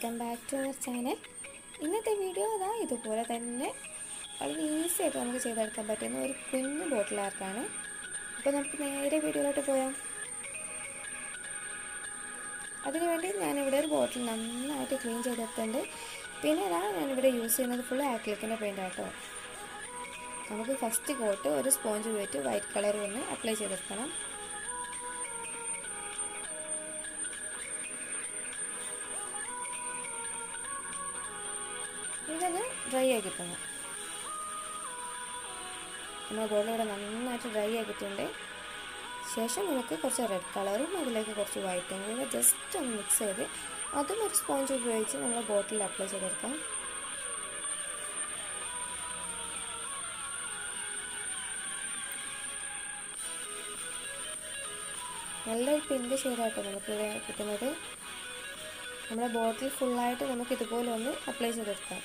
welcome back to our channel ഇന്നത്തെ video അതാ ഇതുപോലെ തന്നെ വളരെ ഈസി ആയിട്ട് നമുക്ക് ചെയ്തെടുക്കാൻ പറ്റുന്ന ഒരു കുഞ്ഞു ബോട്ടിൽ ആർട്ടാണ് അപ്പോൾ നമുക്ക് നേരെ വീഡിയോയിലോട്ട് പോയാം അതിനുവേണ്ടി ഞാനിവിടെ ഒരു ബോട്ടിൽ നന്നായിട്ട് ക്ലീൻ ചെയ്തെടുത്തിട്ടുണ്ട് പിന്നെ അതാ ഞാനിവിടെ യൂസ് ചെയ്യുന്നത് ഫുൾ ആക്രിലിക്കിൻ്റെ പെയിൻ്റ് ആട്ടോ നമുക്ക് ഫസ്റ്റ് കോട്ട് ഒരു സ്പോഞ്ച് ഉപയോഗിച്ച് വൈറ്റ് കളർ ഒന്ന് അപ്ലൈ ചെയ്തെടുക്കണം ഇതൊന്ന് ഡ്രൈ ആക്കിയിട്ടുണ്ട് നമ്മുടെ ബോർഡിൽ ഇവിടെ നന്നായിട്ട് ഡ്രൈ ആക്കിയിട്ടുണ്ട് ശേഷം നമുക്ക് കുറച്ച് റെഡ് കളറും അതിലേക്ക് കുറച്ച് വൈറ്റും കൂടെ ജസ്റ്റ് ഒന്ന് മിക്സ് ചെയ്ത് അതും ഒരു സ്പോഞ്ച് ഉപയോഗിച്ച് നമ്മൾ ബോട്ടിൽ അപ്ലൈ ചെയ്തെടുക്കാം നല്ലൊരു പിങ്ക് ഷെയ്ഡായിട്ട് നമുക്കിവിടെ കിട്ടുന്നത് നമ്മുടെ ബോട്ടിൽ ഫുള്ളായിട്ട് നമുക്ക് ഇതുപോലെ ഒന്ന് അപ്ലൈ ചെയ്തെടുക്കാം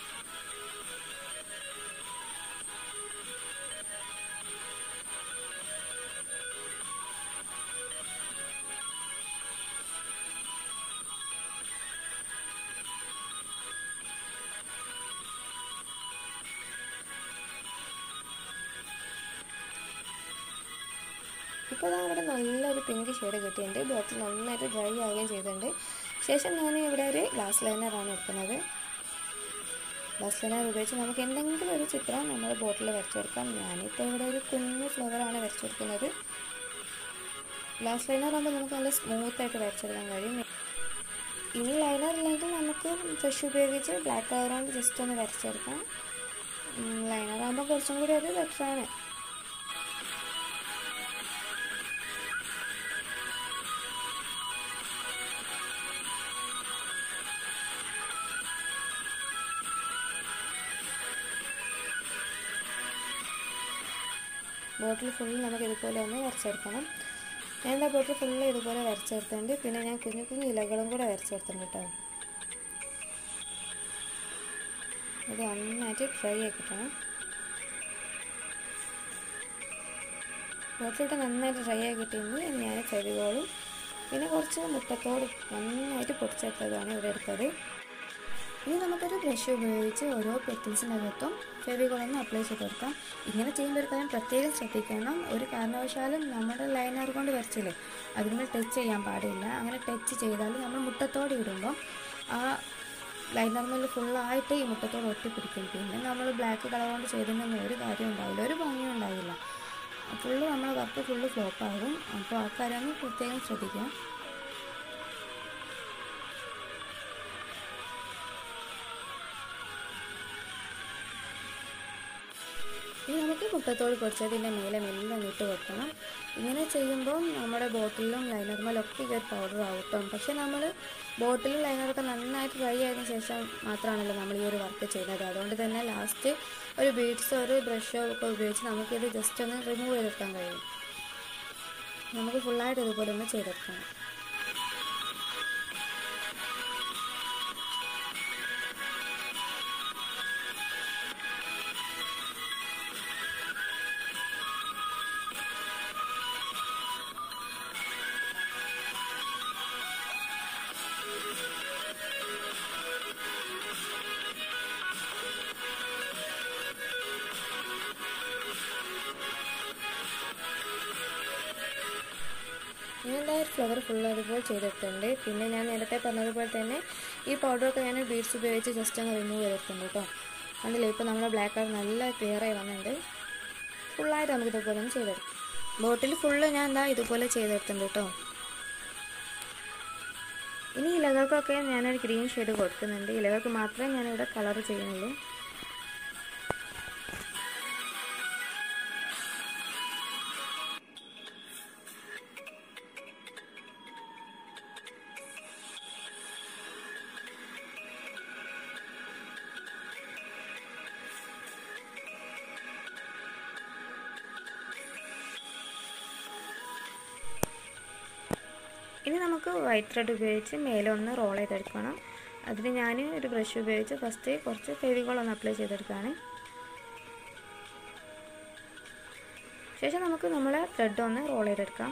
ഇപ്പോൾ ഇതാ ഇവിടെ നല്ലൊരു പിങ്ക് ഷെയ്ഡ് കിട്ടിയിട്ടുണ്ട് ബോട്ടിൽ നന്നായിട്ട് ഡ്രൈ ആവുകയും ചെയ്തിട്ടുണ്ട് ശേഷം ഞാൻ ഇവിടെ ഒരു ഗ്ലാസ് ലൈനറാണ് എടുക്കുന്നത് ഗ്ലാസ് ലൈനർ ഉപയോഗിച്ച് നമുക്ക് എന്തെങ്കിലും ഒരു ചിത്രം നമ്മൾ ബോട്ടിൽ വരച്ചെടുക്കാം ഞാനിപ്പോൾ ഇവിടെ ഒരു കുഞ്ഞു ഫ്ലവറാണ് വരച്ചെടുക്കുന്നത് ഗ്ലാസ് ലൈനർ ആകുമ്പോൾ നമുക്ക് നല്ല സ്മൂത്തായിട്ട് വരച്ചെടുക്കാൻ കഴിയും ഇനി ലൈനർ ഇല്ലെങ്കിൽ നമുക്ക് ബ്രഷ് ഉപയോഗിച്ച് ബ്ലാക്ക് കളർ കൊണ്ട് ജസ്റ്റ് ഒന്ന് വരച്ചെടുക്കാം ലൈനർ ആകുമ്പോൾ കുറച്ചും കൂടി അത് ബെറ്ററാണ് ബോട്ടിൽ ഫുൾ നമുക്ക് ഇതുപോലെ ഒന്ന് വരച്ചെടുക്കണം ഞാൻ എന്താ ബോട്ടിൽ ഫുള്ള് ഇതുപോലെ വരച്ചെടുത്തിട്ടുണ്ട് പിന്നെ ഞാൻ കുഞ്ഞു കുഞ്ഞു ഇലകളും കൂടെ വരച്ചെടുത്തിട്ടുണ്ട് കേട്ടോ അത് നന്നായിട്ട് ഡ്രൈ ആക്കിയിട്ടാണ് ബോട്ടിലിട്ട് നന്നായിട്ട് ഡ്രൈ ആക്കിയിട്ടുണ്ട് ഞാൻ ഫെവികോളും പിന്നെ കുറച്ച് മുട്ടത്തോട് നന്നായിട്ട് പൊടിച്ചെടുത്തതാണ് ഇവിടെ എടുത്തത് ഇനി നമുക്കൊരു ബ്രഷ് ഉപയോഗിച്ച് ഓരോ പെറ്റിൽസിനകത്തും ഫെവികോളൊന്ന് അപ്ലൈ ചെയ്ത് കൊടുക്കാം ഇങ്ങനെ ചെയ്യുമ്പോൾ ഒരു കാര്യം പ്രത്യേകം ശ്രദ്ധിക്കണം ഒരു കാരണവശാലും നമ്മുടെ ലൈനർ കൊണ്ട് വരച്ചില്ലേ അതിന്മേൽ ടച്ച് ചെയ്യാൻ പാടില്ല അങ്ങനെ ടച്ച് ചെയ്താൽ നമ്മൾ മുട്ടത്തോടെ ഇടുമ്പോൾ ആ ലൈനർമേൽ ഫുള്ളായിട്ട് ഈ മുട്ടത്തോട് ഒട്ടിപ്പിടിക്കും പിന്നെ നമ്മൾ ബ്ലാക്ക് കളർ കൊണ്ട് ചെയ്തിട്ടൊന്നും ഒരു കാര്യം ഉണ്ടാവില്ല ഒരു ഭംഗിയും ഉണ്ടാവില്ല ഫുള്ള് നമ്മൾ വർക്ക് ഫുള്ള് ഫ്ലോപ്പ് ആകും അപ്പോൾ ആ കാര്യം ഒന്ന് പ്രത്യേകം ശ്രദ്ധിക്കാം ഇനി നമുക്ക് മുട്ടത്തോട് പൊടിച്ചതിൻ്റെ മേലെ മെല്ലെ ഇട്ട് വെക്കണം ഇങ്ങനെ ചെയ്യുമ്പോൾ നമ്മുടെ ബോട്ടിലും ലൈനർമേലൊക്കെ ഈ ഒരു പൗഡർ ആവട്ടും പക്ഷെ നമ്മൾ ബോട്ടിലും ലൈനറൊക്കെ നന്നായിട്ട് ഡ്രൈ ആയതിനു ശേഷം മാത്രമാണല്ലോ നമ്മൾ ഈ ഒരു വർക്ക് ചെയ്യുന്നത് അതുകൊണ്ട് തന്നെ ലാസ്റ്റ് ഒരു ബീഡ്സോ ഒരു ബ്രഷോ ഒക്കെ ഉപയോഗിച്ച് നമുക്കിത് ജസ്റ്റ് ഒന്ന് റിമൂവ് ചെയ്തെടുക്കാൻ കഴിയും നമുക്ക് ഫുള്ളായിട്ട് ഇതുപോലെ ഒന്ന് ചെയ്തെടുക്കണം ഞാൻ എന്താ ഫ്ലവർ ഫുൾ അതുപോലെ ചെയ്തിട്ടുണ്ട് പിന്നെ ഞാൻ നേരത്തെ പറഞ്ഞതുപോലെ തന്നെ ഈ പൗഡറൊക്കെ ഞാൻ ബീഡ്സ് ഉപയോഗിച്ച് ജസ്റ്റ് ഒന്ന് റിമൂവ് ചെയ്തിട്ടുണ്ട് കേട്ടോ കണ്ടില്ലേ ഇപ്പോൾ നമ്മുടെ ബ്ലാക്ക് കളർ നല്ല ക്ലിയർ ആയി വന്നിട്ടുണ്ട് ഫുള്ളായിട്ട് നമുക്ക് ഇതുപോലെ ഒന്ന് ചെയ്തെടുക്കാം ബോട്ടിൽ ഫുള്ള് ഞാൻ എന്താ ഇതുപോലെ ചെയ്തെടുത്തിട്ടുണ്ട് കേട്ടോ ഇനി ഇലകൾക്കൊക്കെ ഞാനൊരു ഗ്രീൻ ഷെയ്ഡ് കൊടുക്കുന്നുണ്ട് ഇലകൾക്ക് മാത്രമേ ഞാനിവിടെ കളർ ചെയ്യുന്നുള്ളൂ ഇനി നമുക്ക് വൈറ്റ് ത്രെഡ് ഉപയോഗിച്ച് മേലെ ഒന്ന് റോൾ ചെയ്തെടുക്കണം അതിന് ഞാൻ ഒരു ബ്രഷ് ഉപയോഗിച്ച് ഫസ്റ്റ് കുറച്ച് ഫെവികോൾ ഒന്ന് അപ്ലൈ ചെയ്തെടുക്കുകയാണ് ശേഷം നമുക്ക് നമ്മളെ ത്രെഡ് ഒന്ന് റോൾ ചെയ്തെടുക്കാം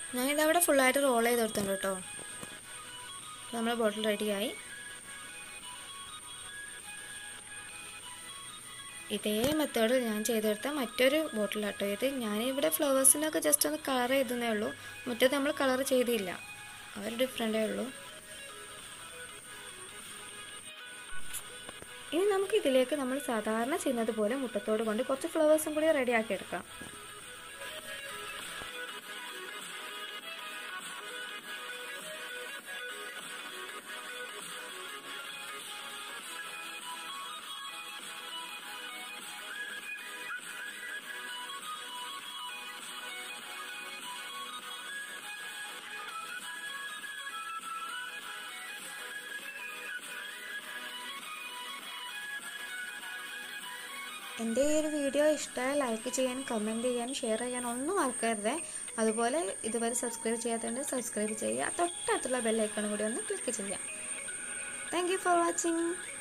ഞാനിതവിടെ ഫുള്ളായിട്ട് റോൾ ചെയ്ത് കൊടുത്തിട്ടുണ്ട് കേട്ടോ നമ്മുടെ ബോട്ടിൽ റെഡിയായി ഇതേ മെത്തേഡിൽ ഞാൻ ചെയ്തെടുത്ത മറ്റൊരു ബോട്ടിലാട്ടോ ഇത് ഞാനിവിടെ ഫ്ലവേഴ്സിനൊക്കെ ജസ്റ്റ് ഒന്ന് കളർ ചെയ്തേ ഉള്ളൂ മറ്റേത് നമ്മൾ കളർ ചെയ്തില്ല അവർ ഡിഫറെൻ്റേ ഉള്ളൂ ഇനി നമുക്ക് ഇതിലേക്ക് നമ്മൾ സാധാരണ ചെയ്യുന്നത് പോലെ മുട്ടത്തോട് കൊണ്ട് കുറച്ച് ഫ്ലവേഴ്സും കൂടി റെഡിയാക്കി എടുക്കാം എൻ്റെ ഈ ഒരു വീഡിയോ ഇഷ്ടമായി ലൈക്ക് ചെയ്യാനും കമൻറ്റ് ചെയ്യാനും ഷെയർ ചെയ്യാനും ഒന്നും മറക്കരുത് അതുപോലെ ഇതുവരെ സബ്സ്ക്രൈബ് ചെയ്യാത്തതുകൊണ്ട് സബ്സ്ക്രൈബ് ചെയ്യുക തൊട്ടടുത്തുള്ള ബെല്ലൈക്കണും കൂടി ഒന്ന് ക്ലിക്ക് ചെയ്യാം താങ്ക് യു ഫോർ വാച്ചിങ്